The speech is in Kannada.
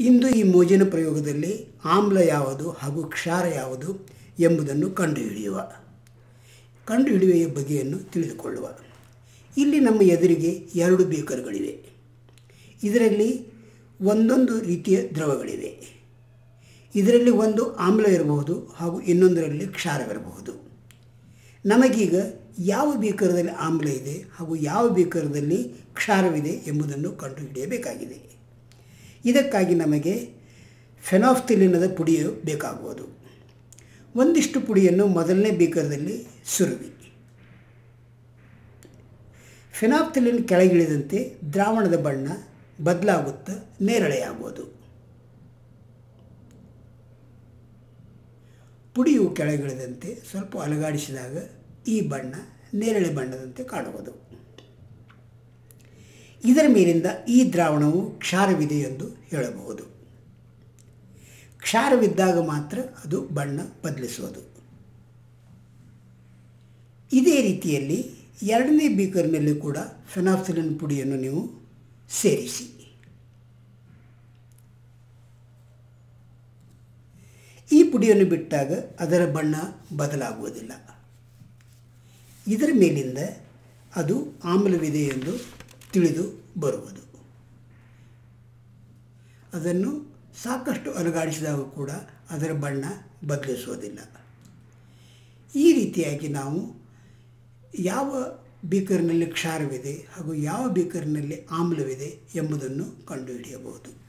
ಇಂದು ಈ ಮೋಜಿನ ಪ್ರಯೋಗದಲ್ಲಿ ಆಮ್ಲ ಯಾವುದು ಹಾಗೂ ಕ್ಷಾರ ಯಾವುದು ಎಂಬುದನ್ನು ಕಂಡುಹಿಡಿಯುವ ಕಂಡುಹಿಡಿಯುವ ಬಗೆಯನ್ನು ತಿಳಿದುಕೊಳ್ಳುವ ಇಲ್ಲಿ ನಮ್ಮ ಎದುರಿಗೆ ಎರಡು ಬೇಕರ್ಗಳಿವೆ ಇದರಲ್ಲಿ ಒಂದೊಂದು ರೀತಿಯ ದ್ರವಗಳಿವೆ ಇದರಲ್ಲಿ ಒಂದು ಆಮ್ಲ ಇರಬಹುದು ಹಾಗೂ ಇನ್ನೊಂದರಲ್ಲಿ ಕ್ಷಾರವಿರಬಹುದು ನಮಗೀಗ ಯಾವ ಬೇಕರದಲ್ಲಿ ಆಮ್ಲ ಇದೆ ಹಾಗೂ ಯಾವ ಬೇಕರದಲ್ಲಿ ಕ್ಷಾರವಿದೆ ಎಂಬುದನ್ನು ಕಂಡುಹಿಡಿಯಬೇಕಾಗಿದೆ ಇದಕ್ಕಾಗಿ ನಮಗೆ ಫೆನಾಫ್ತಿಲಿನದ ಪುಡಿಯು ಬೇಕಾಗುವುದು ಒಂದಿಷ್ಟು ಪುಡಿಯನ್ನು ಮೊದಲನೇ ಬೇಕರದಲ್ಲಿ ಸುರುವಿ ಫೆನಾಫ್ತಿಲಿನ್ ಕೆಳಗಿಳಿದಂತೆ ದ್ರಾವಣದ ಬಣ್ಣ ಬದಲಾಗುತ್ತಾ ನೇರಳೆಯಾಗುವುದು ಪುಡಿಯು ಕೆಳಗಿಳಿದಂತೆ ಸ್ವಲ್ಪ ಅಲುಗಾಡಿಸಿದಾಗ ಈ ಬಣ್ಣ ನೇರಳೆ ಬಣ್ಣದಂತೆ ಕಾಣುವುದು ಇದರ ಮೇಲಿಂದ ಈ ದ್ರಾವಣವು ಕ್ಷಾರವಿದೆ ಎಂದು ಹೇಳಬಹುದು ಕ್ಷಾರವಿದ್ದಾಗ ಮಾತ್ರ ಅದು ಬಣ್ಣ ಬದಲಿಸುವುದು ಇದೇ ರೀತಿಯಲ್ಲಿ ಎರಡನೇ ಬೀಕರ್ನಲ್ಲಿ ಕೂಡ ಫೆನಾಫ್ಥಲಿನ್ ಪುಡಿಯನ್ನು ನೀವು ಸೇರಿಸಿ ಈ ಪುಡಿಯನ್ನು ಬಿಟ್ಟಾಗ ಅದರ ಬಣ್ಣ ಬದಲಾಗುವುದಿಲ್ಲ ಇದರ ಮೇಲಿಂದ ಅದು ಆಮ್ಲವಿದೆ ಎಂದು ತಿಳಿದು ಬರುವುದು ಅದನ್ನು ಸಾಕಷ್ಟು ಅಲುಗಾಡಿಸಿದಾಗ ಕೂಡ ಅದರ ಬಣ್ಣ ಬದಲಿಸುವುದಿಲ್ಲ ಈ ರೀತಿಯಾಗಿ ನಾವು ಯಾವ ಬೀಕರ್ನಲ್ಲಿ ಕ್ಷಾರವಿದೆ ಹಾಗೂ ಯಾವ ಬೀಕರ್ನಲ್ಲಿ ಆಮ್ಲವಿದೆ ಎಂಬುದನ್ನು ಕಂಡುಹಿಡಿಯಬಹುದು